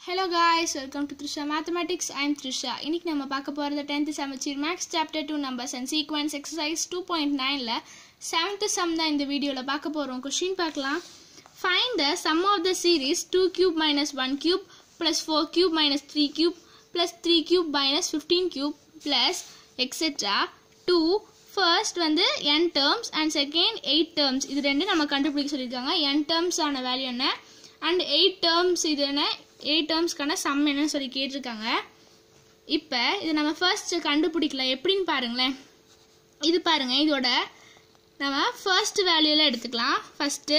hello guys welcome to Trisha mathematics I'm Trisha இன்னைக்கு நம்ம பார்க்க போகிறது டென்த்து சமச்சீர் maths chapter two numbers and sequence exercise two point நைனில் செவன்த்து சம் தான் இந்த வீடியோவில் பார்க்க போகிறோம் கொஷின் பார்க்கலாம் find the sum of the series two cube minus one cube plus four cube minus three cube plus three cube minus fifteen cube plus etcetera to first வந்து N terms and second eight terms இது ரெண்டு நம்ம கண்டுபிடிக்க சொல்லியிருக்காங்க N terms ஆன value என்ன and eight terms இது என்ன எயிட் டேர்ம்ஸ்க்கான சம் என்னன்னு சொல்லி கேட்டிருக்காங்க இப்போ இது நம்ம ஃபர்ஸ்ட் கண்டுபிடிக்கலாம் எப்படின்னு பாருங்களேன் இது பாருங்க இதோட நம்ம ஃபர்ஸ்ட் வேல்யூவில் எடுத்துக்கலாம் first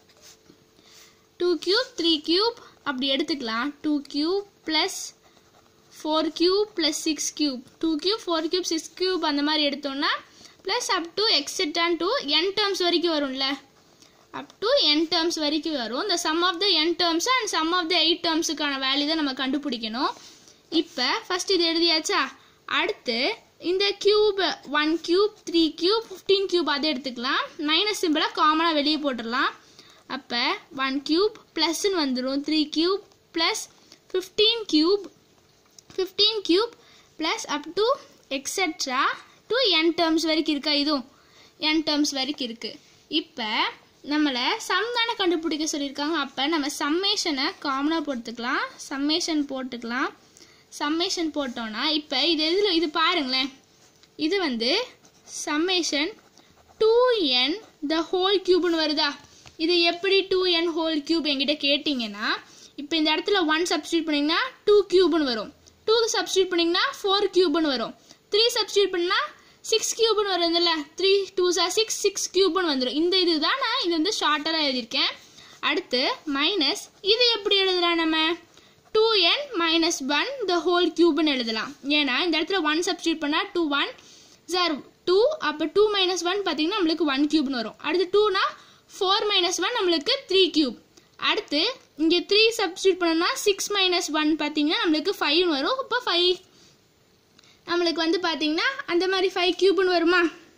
two cube three cube அப்படி எடுத்துக்கலாம் two cube plus four cube plus six cube two cube four cube six cube அந்த மாதிரி எடுத்தோம்னா plus up to etcetera to N terms வரைக்கும் வரும்ல அப் டு என் டேர்ம்ஸ் வரைக்கும் வரும் இந்த sum of the N terms and sum of the eight டேர்ம்ஸுக்கான value தான் நம்ம கண்டுபிடிக்கணும் இப்போ ஃபர்ஸ்ட் இது எழுதியாச்சா அடுத்து இந்த cube one cube three cube fifteen cube அதை எடுத்துக்கலாம் மைனஸ் சிம்பிளாக காமனாக வெளியே போட்டுடலாம் அப்போ ஒன் கியூப் ப்ளஸ்ன்னு வந்துடும் three cube plus fifteen cube fifteen cube plus up to etcetera to N terms வரைக்கும் இருக்கா இதுவும் என் டேர்ம்ஸ் வரைக்கும் இருக்குது இப்போ நம்மளை சம் தானே கண்டுபிடிக்க சொல்லியிருக்காங்க அப்போ நம்ம சம்மேஷனை காமனாக போட்டுக்கலாம் சம்மேஷன் போட்டுக்கலாம் சம்மேஷன் போட்டோன்னா இப்போ இது எதில் இது பாருங்களேன் இது வந்து summation two N the whole கியூப்னு வருதா இது எப்படி டூ என் ஹோல் கியூப் என்கிட்ட கேட்டிங்கன்னா இப்போ இந்த இடத்துல ஒன் சப்ஸ்டியூட் பண்ணிங்கன்னா டூ கியூப்னு வரும் டூக்கு சப்ஸ்டியூட் பண்ணிங்கன்னா ஃபோர் கியூப்னு வரும் த்ரீ சப்ஸ்டியூட் பண்ணால் சிக்ஸ் கியூப்னு வருதுல்ல three two are six six கியூப்னு வந்துடும் இந்த இது தான் நான் இது வந்து ஷார்ட்டராக எழுதியிருக்கேன் அடுத்து மைனஸ் இது எப்படி எழுதலாம் நம்ம two N minus one the whole கியூப்னு எழுதலாம் ஏன்னா இந்த இடத்துல ஒன் சப்ஸ்டியூட் பண்ணால் டூ ஒன் சார் டூ அப்போ டூ மைனஸ் ஒன் பார்த்தீங்கன்னா நம்மளுக்கு ஒன் கியூப்னு வரும் அடுத்து டூனா ஃபோர் மைனஸ் ஒன் நம்மளுக்கு த்ரீ கியூப் அடுத்து இங்கே த்ரீ சப்ஸ்டியூட் பண்ணோம்னா சிக்ஸ் மைனஸ் ஒன் பார்த்தீங்கன்னா நம்மளுக்கு ஃபைவ்னு வரும் இப்போ ஃபைவ் நம்மளுக்கு வந்து பார்த்தீங்கன்னா அந்த மாதிரி ஃபைவ் கியூப்னு வருமா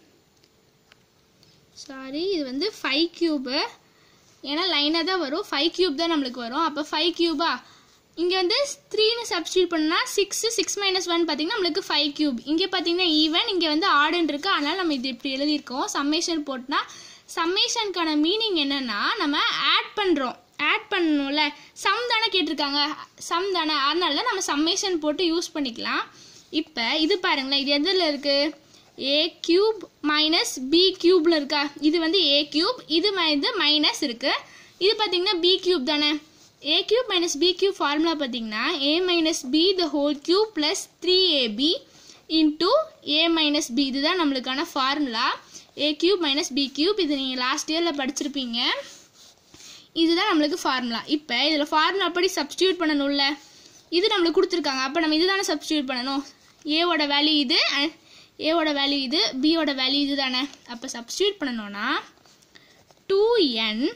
சாரி இது வந்து ஃபைவ் கியூபு ஏன்னா லைனாக தான் வரும் ஃபைவ் கியூப் தான் நம்மளுக்கு வரும் அப்போ ஃபைவ் கியூபா இங்கே வந்து த்ரீன்னு சப்ஸ்டியூட் பண்ணால் சிக்ஸ் சிக்ஸ் மைனஸ் ஒன் பார்த்தீங்கன்னா நம்மளுக்கு ஃபைவ் கியூப் இங்கே பார்த்தீங்கன்னா ஈவன் இங்கே வந்து ஆடுன்னு இருக்கு அதனால் நம்ம இது இப்படி எழுதியிருக்கோம் சம்மேஷன் போட்டுனா சம்மேஷனுக்கான மீனிங் என்னன்னா நம்ம ஆட் பண்ணுறோம் ஆட் பண்ணணும்ல சம் தானே கேட்டிருக்காங்க சம் தானே அதனால நம்ம சம்மேஷன் போட்டு யூஸ் பண்ணிக்கலாம் இப்போ இது பாருங்களேன் இது எதில் இருக்குது ஏ கியூப் மைனஸ் பி கியூப்ல இருக்கா இது வந்து ஏ கியூப் இது இது மைனஸ் இருக்கு இது பார்த்தீங்கன்னா பி கியூப் தானே A cube minus B cube formula பார்த்தீங்கன்னா A minus B the whole cube plus three AB into A minus B இதுதான் நம்மளுக்கான formula A cube minus B cube இது நீங்கள் லாஸ்ட் இயரில் படிச்சிருப்பீங்க இதுதான் நம்மளுக்கு ஃபார்முலா இப்போ இதில் ஃபார்முலா அப்படி சப்ஸ்டியூட் பண்ணணும்ல இது நம்மளுக்கு கொடுத்துருக்காங்க அப்போ நம்ம இது தானே சப்ஸ்டியூட் பண்ணணும் ஏவோட வேல்யூ இது ஏவோட வேல்யூ இது பியோட வேல்யூ இது தானே அப்போ சப்ஸ்டியூட் பண்ணணும்னா two N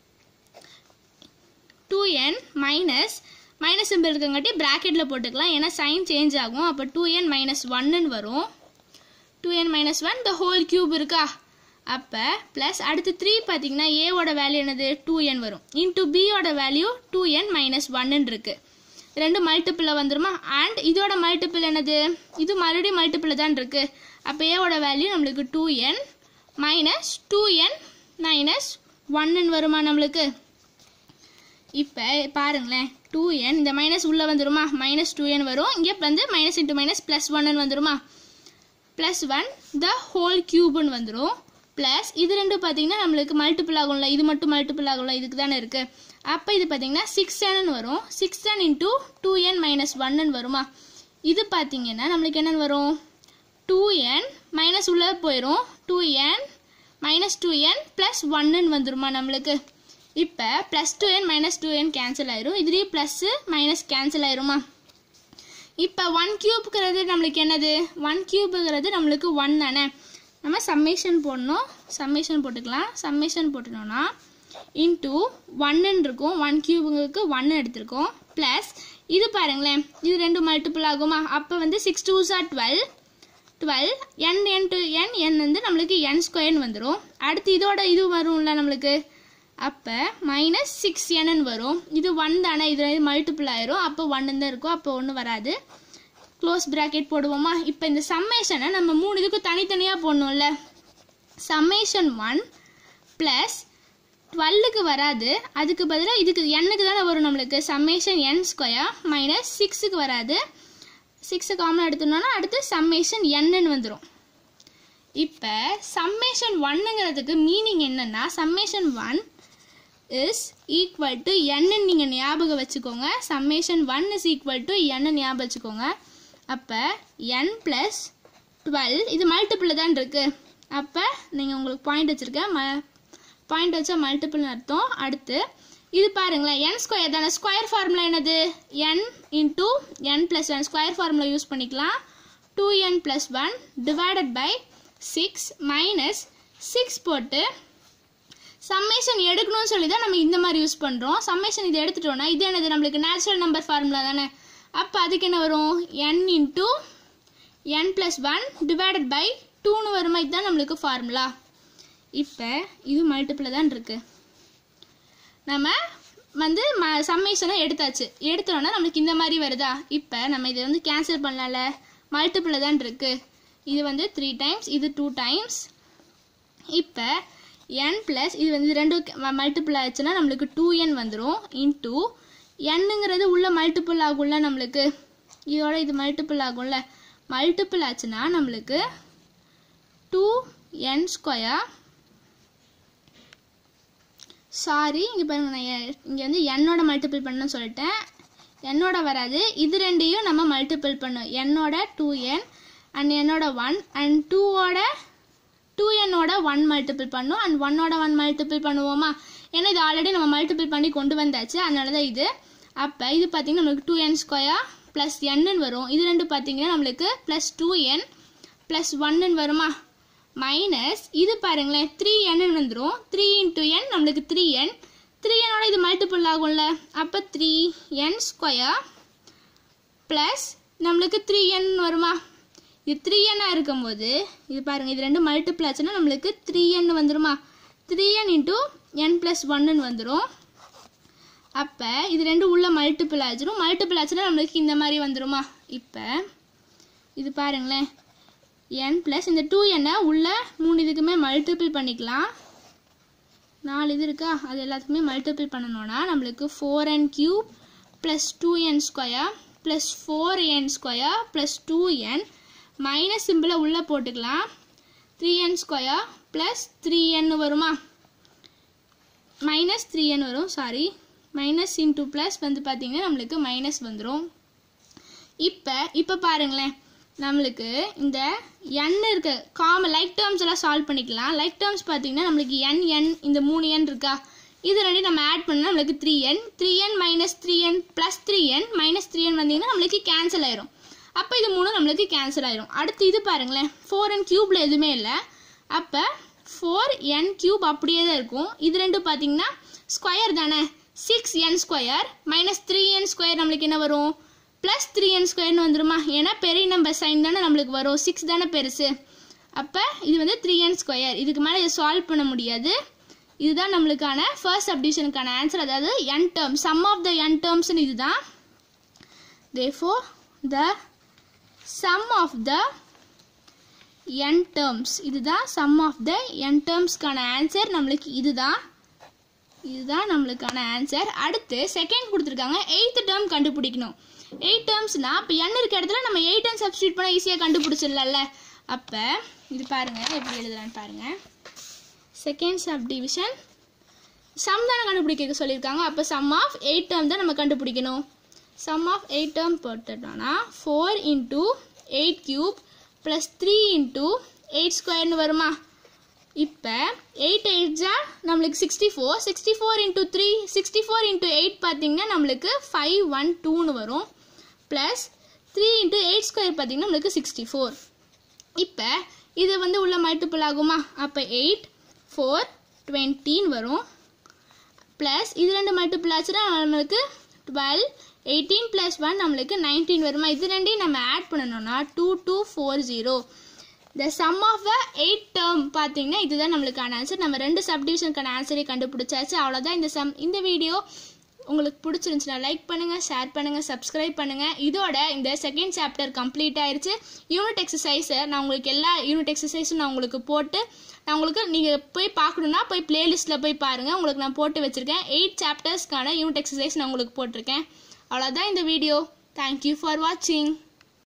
two N minus minus simple இருக்கங்காட்டி ப்ராக்கெட்டில் போட்டுக்கலாம் ஏன்னா சைன் சேஞ்ச் ஆகும் அப்போ டூ என் மைனஸ் ஒன்னு வரும் two N minus one the whole cube இருக்கா அப்போ ப்ளஸ் அடுத்து த்ரீ பார்த்தீங்கன்னா ஏவோட வேல்யூ என்னது டூ என் வரும் இன்டூ பியோட வேல்யூ டூ என் மைனஸ் ஒன்னு இருக்குது ரெண்டு மல்டிப்பிளில் வந்துருமா அண்ட் இதோட மல்டிப்பிள் என்னது இது மறுபடியும் மல்டிப்பிளில் தான் இருக்குது அப்போ ஏவோட வேல்யூ நம்மளுக்கு two N minus two N minus ஒன்னு வருமா நம்மளுக்கு இப்போ பாருங்களேன் டூ என் இந்த மைனஸ் உள்ளே வந்துருமா மைனஸ் டூ என் வரும் இங்கே வந்து மைனஸ் இன்ட்டு மைனஸ் ப்ளஸ் ஒன்னு வந்துருமா ப்ளஸ் ஒன் த ஹோல் கியூப்னு வந்துடும் ப்ளஸ் இது ரெண்டும் பார்த்தீங்கன்னா நம்மளுக்கு மல்டிபிள் ஆகும்ல இது மட்டும் மல்டிபிள் ஆகும்ல இதுக்கு தானே இருக்குது அப்போ இது பார்த்தீங்கன்னா சிக்ஸ் என்னு வரும் six N into two N minus ஒன்னு வருமா இது பார்த்தீங்கன்னா நம்மளுக்கு என்னென்னு வரும் டூ என் மைனஸ் உள்ளே போயிடும் two N minus two N plus ஒன்னு வந்துருமா நம்மளுக்கு இப்போ plus two N minus two N cancel ஆயிரும் இதுலேயும் ப்ளஸ்ஸு மைனஸ் கேன்சல் ஆயிருமா இப்போ ஒன் கியூப்ங்கிறது நம்மளுக்கு என்னது ஒன் கியூபுங்கிறது நம்மளுக்கு ஒன் தானே நம்ம சம்மேஷன் போடணும் சம்மேஷன் போட்டுக்கலாம் சம்மேஷன் போட்டுனோன்னா இன்டூ ஒன்னு இருக்கும் ஒன் கியூபுங்களுக்கு ஒன்று எடுத்திருக்கோம் ப்ளஸ் இது பாருங்களேன் இது ரெண்டு மல்டிபிள் ஆகுமா அப்போ வந்து six two are twelve twelve N N two N N வந்து நம்மளுக்கு என் ஸ்கொயர்னு வந்துடும் அடுத்து இதோட இது வரும்ல நம்மளுக்கு அப்போ மைனஸ் சிக்ஸ் என்னு வரும் இது ஒன் தானே இது மல்டிபிள் ஆயிரும் அப்போ ஒன்று தான் இருக்கும் அப்போ ஒன்றும் வராது க்ளோஸ் ப்ராக்கெட் போடுவோமா இப்போ இந்த சம்மேஷனை நம்ம மூணு இதுக்கும் தனித்தனியாக போடணும்ல சம்மேஷன் ஒன் ப்ளஸ் டுவெல்லுக்கு வராது அதுக்கு பதிலாக இதுக்கு எண்ணுக்கு தானே வரும் நம்மளுக்கு சம்மேஷன் என் ஸ்கொயர் மைனஸ் சிக்ஸுக்கு வராது சிக்ஸு காமன் எடுத்துனோன்னா அடுத்து சம்மேஷன் என்னன்னு வந்துடும் இப்போ சம்மேஷன் ஒன்னுங்கிறதுக்கு மீனிங் என்னன்னா summation one is equal to என்னு நீங்கள் ஞாபகம் வச்சுக்கோங்க summation one is equal to என்னு ஞாபகம் வச்சுக்கோங்க அப்போ என் ப்ளஸ் டுவெல் இது மல்டிப்பிள் தான் இருக்குது அப்போ நீங்கள் உங்களுக்கு பாயிண்ட் வச்சுருக்கேன் ம பாயிண்ட் வச்சா மல்டிபிள்னு அர்த்தம் அடுத்து இது பாருங்களேன் என் ஸ்கொயர் தானே ஸ்கொயர் ஃபார்முலா என்னது N into N plus one square formula use பண்ணிக்கலாம் two N plus one divided by six minus six போட்டு சம்மேஷன் எடுக்கணும்னு சொல்லி தான் நம்ம இந்த மாதிரி யூஸ் பண்ணுறோம் சம்மேஷன் இது எடுத்துட்டோம்னா இது என்னது நம்மளுக்கு நேச்சுரல் நம்பர் ஃபார்முலா தானே அப்போ அதுக்கு என்ன வரும் N into N plus one divided by டூன்னு வருமா இதுதான் நம்மளுக்கு ஃபார்முலா இப்போ இது மல்டிப்பிள் தான் இருக்குது நம்ம வந்து ம சம்மேஷனை எடுத்தாச்சு எடுத்தோன்னா நம்மளுக்கு இந்த மாதிரி வருதா இப்போ நம்ம இதை வந்து கேன்சல் பண்ணலாம்ல மல்டிப்பிள் தான் இருக்குது இது வந்து த்ரீ டைம்ஸ் இது டூ டைம்ஸ் இப்போ என் ப்ளஸ் இது வந்து ரெண்டு மல்டிபிள் ஆச்சுன்னா நம்மளுக்கு டூ என் வந்துடும் இன்டூ என்னங்கிறது உள்ள மல்டிபிள் ஆகும்ல நம்மளுக்கு இதோட இது மல்டிபிள் ஆகும்ல மல்டிபிள் ஆச்சுன்னா நம்மளுக்கு டூ என் ஸ்கொயர் சாரி இங்கே பாருங்க நான் இங்கே வந்து என்னோட மல்டிபிள் பண்ணணும்னு சொல்லிட்டேன் என்னோட வராது இது ரெண்டையும் நம்ம மல்டிபிள் பண்ணும் என்னோட டூ என் அண்ட் என்னோட ஒன் அண்ட் டூவோட டூ என்னோட ஒன் மல்டிபிள் பண்ணும் அண்ட் ஒன்னோட ஒன் மல்டிபிள் பண்ணுவோமா ஏன்னா இது ஆல்ரெடி நம்ம மல்டிபிள் பண்ணி கொண்டு வந்தாச்சு அதனால தான் இது அப்போ இது பார்த்தீங்கன்னா நம்மளுக்கு டூ என் ஸ்கொயர் ப்ளஸ் என்னு வரும் இது ரெண்டு பார்த்தீங்கன்னா நம்மளுக்கு ப்ளஸ் டூ என் ப்ளஸ் ஒன்னு வருமா மைனஸ் இது பாருங்களேன் த்ரீ என்னு வந்துடும் த்ரீ இன்டூ என் நம்மளுக்கு த்ரீ என் த்ரீ என்னோட இது மல்டிபிள் ஆகும்ல அப்போ த்ரீ என் ஸ்கொயர் ப்ளஸ் நம்மளுக்கு த்ரீ என் வருமா இது த்ரீ என்னாக இருக்கும்போது இது பாருங்கள் இது ரெண்டு மல்டிபிள் ஆச்சுன்னா நம்மளுக்கு த்ரீ என் வந்துருமா three N into N plus ஒன்னு வந்துடும் அப்போ இது ரெண்டு உள்ள மல்டிபிள் ஆச்சிடும் மல்டிபிள் ஆச்சுன்னா நம்மளுக்கு இந்த மாதிரி வந்துருமா இப்போ இது பாருங்களேன் என் ப்ளஸ் இந்த டூ எண்ணை உள்ள மூணு இதுக்குமே மல்டிபிள் பண்ணிக்கலாம் நாலு இது இருக்கா அது எல்லாத்துக்குமே மல்டிபிள் பண்ணணும்னா நம்மளுக்கு four N cube plus two N square plus four N square plus two N minus சிம்பிளை உள்ளே போட்டுக்கலாம் three N square plus three N வருமா மைனஸ் த்ரீ என் வரும் சாரி மைனஸ் இன்டூ ப்ளஸ் வந்து பார்த்தீங்கன்னா நம்மளுக்கு மைனஸ் வந்துடும் இப்போ இப்போ பாருங்களேன் நம்மளுக்கு இந்த என் இருக்க காமன் லைக் டேர்ம்ஸ் எல்லாம் சால்வ் பண்ணிக்கலாம் லைக் டேர்ம்ஸ் பார்த்தீங்கன்னா நம்மளுக்கு என் என் இந்த மூணு என் இருக்கா இது ரெண்டு நம்ம ஆட் பண்ணால் நம்மளுக்கு three N three N minus three N plus three N minus three N வந்தீங்கன்னா நம்மளுக்கு கேன்சல் ஆயிரும் அப்போ இது மூணு நம்மளுக்கு கேன்சல் ஆயிரும் அடுத்து இது பாருங்களேன் ஃபோர் என் கியூப்ல எதுவுமே இல்லை அப்போ ஃபோர் என் கியூப் அப்படியே தான் இருக்கும் இது ரெண்டும் பார்த்தீங்கன்னா ஸ்கொயர் தானே six N square minus three N square நம்மளுக்கு என்ன வரும் ப்ளஸ் த்ரீ என் ஸ்கொயர்னு வந்துருமா ஏன்னா பெரிய நம்பர் சைன் தானே நம்மளுக்கு வரும் சிக்ஸ் தானே பெருசு அப்போ இது வந்து த்ரீ என் ஸ்கொயர் இதுக்கு மேலே இதை சால்வ் பண்ண முடியாது இதுதான் நம்மளுக்கான ஃபர்ஸ்ட் சப்டிஷனுக்கான ஆன்சர் அதாவது N term sum of the N டேர்ம்ஸ்னு இதுதான் therefore the sum of the n terms இதுதான் sum of the n termsக்கான ஆன்சர் நம்மளுக்கு இதுதான் இதுதான் நம்மளுக்கான ஆன்சர் அடுத்து செகண்ட் கொடுத்துருக்காங்க எயித்து டேர்ம் கண்டுபிடிக்கணும் எயிட் டேர்ம்ஸ்னா இப்போ n இருக்க இடத்துல நம்ம எயிட் அண்ட் சப்ஸ்டியூட் பண்ண ஈஸியாக கண்டுபிடிச்சிடலாம்ல அப்போ இது பாருங்க எப்படி எழுதலான்னு பாருங்க செகண்ட் சப் டிவிஷன் சம் தானே கண்டுபிடிக்க சொல்லியிருக்காங்க அப்போ சம் ஆஃப் எயிட் டேர்ம் தான் நம்ம கண்டுபிடிக்கணும் சம் ஆஃப் எயிட் டேர்ம் போட்டுட்டோம்னா four into eight cube plus three into eight ஸ்கொயர்னு வருமா இப்போ எயிட் எயிட்ஸா நம்மளுக்கு sixty four sixty four into three sixty four into eight பார்த்தீங்கன்னா நம்மளுக்கு ஃபைவ் ஒன் டூன்னு வரும் plus three into eight square பார்த்தீங்கன்னா நம்மளுக்கு சிக்ஸ்டி ஃபோர் இப்போ இது வந்து உள்ள மல்டிபிள் ஆகுமா அப்போ எயிட் ஃபோர் டுவெண்ட்டின்னு வரும் ப்ளஸ் இது ரெண்டு மல்டிபிள் ஆச்சுன்னா நம்மளுக்கு டுவெல் எயிட்டீன் ப்ளஸ் ஒன் நம்மளுக்கு நைன்டீன் வருமா இது ரெண்டையும் நம்ம ஆட் பண்ணணும்னா two two four zero the sum of the eight term பார்த்தீங்கன்னா இதுதான் நம்மளுக்கான ஆன்சர் நம்ம ரெண்டு சப்டிவிஷனுக்கான ஆன்சரே கண்டுபிடிச்சாச்சு அவ்வளோதான் இந்த சம் இந்த வீடியோ உங்களுக்கு பிடிச்சிருந்துச்சுன்னா லைக் பண்ணுங்கள் ஷேர் பண்ணுங்கள் சப்ஸ்கிரைப் பண்ணுங்கள் இதோட இந்த செகண்ட் சாப்டர் கம்ப்ளீட் ஆயிருச்சு யூனிட் எக்ஸசைஸை நான் உங்களுக்கு எல்லா யூனிட் எக்ஸசைஸும் நான் உங்களுக்கு போட்டு நான் உங்களுக்கு நீங்கள் போய் பார்க்கணுன்னா போய் பிளேலிஸ்ட்டில் போய் பாருங்கள் உங்களுக்கு நான் போட்டு வச்சுருக்கேன் எயிட் சாப்டர்ஸ்க்கான யூனிட் எக்ஸசைஸ் நான் உங்களுக்கு போட்டிருக்கேன் அவ்வளோதான் இந்த வீடியோ தேங்க்யூ ஃபார் வாட்சிங்